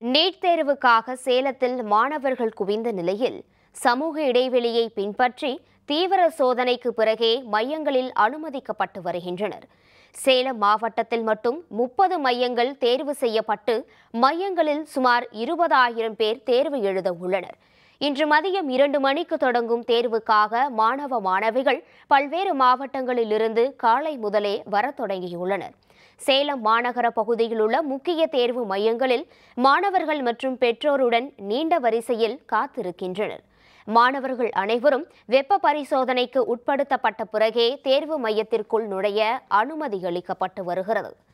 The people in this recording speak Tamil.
நீட் தேர்வுக்காக சேலத்தில் மாணவர்கள் குவிந்த நிலையில் சமூக இடைவெளியை பின்பற்றி தீவிர சோதனைக்கு பிறகே மையங்களில் அனுமதிக்கப்பட்டு வருகின்றனர் சேலம் மாவட்டத்தில் மட்டும் முப்பது மையங்கள் தேர்வு செய்யப்பட்டு மையங்களில் சுமார் இருபதாயிரம் பேர் தேர்வு எழுத உள்ளனர் இன்று மதியம் இரண்டு மணிக்கு தொடங்கும் தேர்வுக்காக மாணவ மாணவிகள் பல்வேறு மாவட்டங்களிலிருந்து காலை முதலே வரத் தொடங்கியுள்ளனர் சேலம் மாநகர பகுதியில் உள்ள முக்கிய தேர்வு மையங்களில் மாணவர்கள் மற்றும் பெற்றோருடன் நீண்ட வரிசையில் காத்திருக்கின்றனர் மாணவர்கள் அனைவரும் வெப்ப பரிசோதனைக்கு உட்படுத்தப்பட்ட பிறகே தேர்வு மையத்திற்குள் நுழைய அனுமதி அளிக்கப்பட்டு வருகிறது